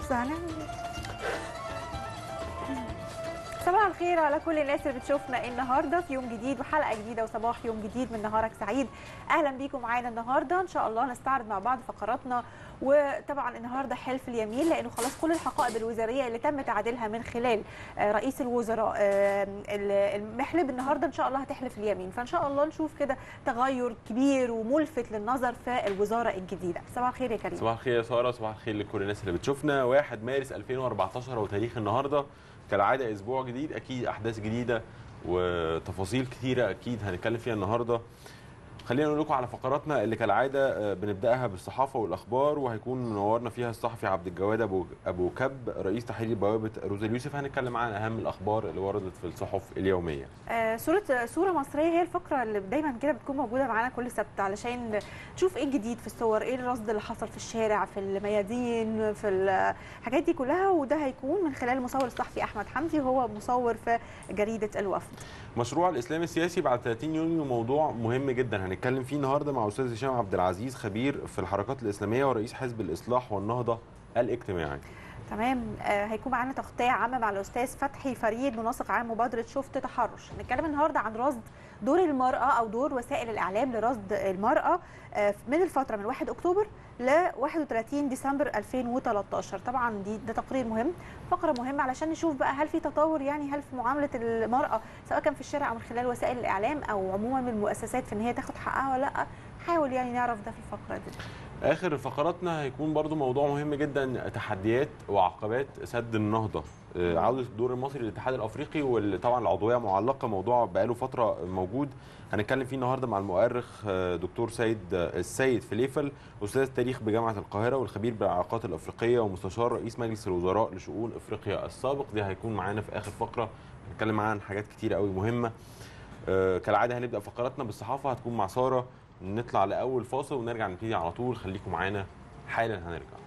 بس هنعمل ايه صباح الخير على كل الناس اللي بتشوفنا النهارده في يوم جديد وحلقه جديده وصباح يوم جديد من نهارك سعيد اهلا بيكم معانا النهارده ان شاء الله نستعرض مع بعض فقراتنا وطبعا النهارده حلف اليمين لانه خلاص كل الحقائب الوزاريه اللي تم تعديلها من خلال آه، رئيس الوزراء آه، ال- المحلب النهارده ان شاء الله هتحلف اليمين فان شاء الله نشوف كده تغير كبير وملفت للنظر في الوزاره الجديده صباح الخير يا كريم صباح الخير يا ساره صباح الخير لكل الناس اللي بتشوفنا 1 مارس 2014 وتاريخ النهارده كالعاده اسبوع جديد اكيد احداث جديده وتفاصيل كتيره اكيد هنتكلم فيها النهارده خلينا نقول لكم على فقراتنا اللي كالعاده آه، بنبداها بالصحافه والاخبار وهيكون منورنا فيها الصحفي عبد الجواد ابو ابو كب رئيس تحرير بوابه روز اليوسف هنتكلم عن اهم الاخبار اللي وردت في الصحف اليوميه آه، صورة صورة مصرية هي الفقرة اللي دايما كده بتكون موجودة معانا كل سبت علشان نشوف ايه الجديد في الصور، ايه الرصد اللي حصل في الشارع، في الميادين، في الحاجات دي كلها وده هيكون من خلال المصور الصحفي أحمد حمدي وهو مصور في جريدة الوفد. مشروع الاسلام السياسي بعد 30 يونيو موضوع مهم جدا هنتكلم فيه النهارده مع استاذ هشام عبد العزيز خبير في الحركات الاسلاميه ورئيس حزب الاصلاح والنهضه الاجتماعي تمام آه، هيكون معانا تغطية عامة مع الأستاذ فتحي فريد منسق عام مبادرة شفت تحرش هنتكلم النهاردة عن رصد دور المرأة أو دور وسائل الإعلام لرصد المرأة آه، من الفترة من 1 أكتوبر ل 31 ديسمبر 2013 طبعا دي ده تقرير مهم فقرة مهمة علشان نشوف بقى هل في تطور يعني هل في معاملة المرأة سواء كان في الشارع أو من خلال وسائل الإعلام أو عموما من المؤسسات في إن هي تاخد حقها ولا لأ حاول يعني نعرف ده في الفقرة دي اخر فقراتنا هيكون برضو موضوع مهم جدا تحديات وعقبات سد النهضه آه، عوده الدور المصري للاتحاد الافريقي وطبعا العضويه معلقه موضوع بقاله فتره موجود هنتكلم فيه النهارده مع المؤرخ آه، دكتور سيد آه، السيد فليفل استاذ التاريخ بجامعه القاهره والخبير بالعلاقات الافريقيه ومستشار رئيس مجلس الوزراء لشؤون افريقيا السابق دي هيكون معانا في اخر فقره هنتكلم معاه عن حاجات كتيره قوي مهمه آه، كالعاده هنبدا فقراتنا بالصحافه هتكون مع ساره نطلع لاول فاصل ونرجع نبتدي على طول خليكم معانا حالا هنرجع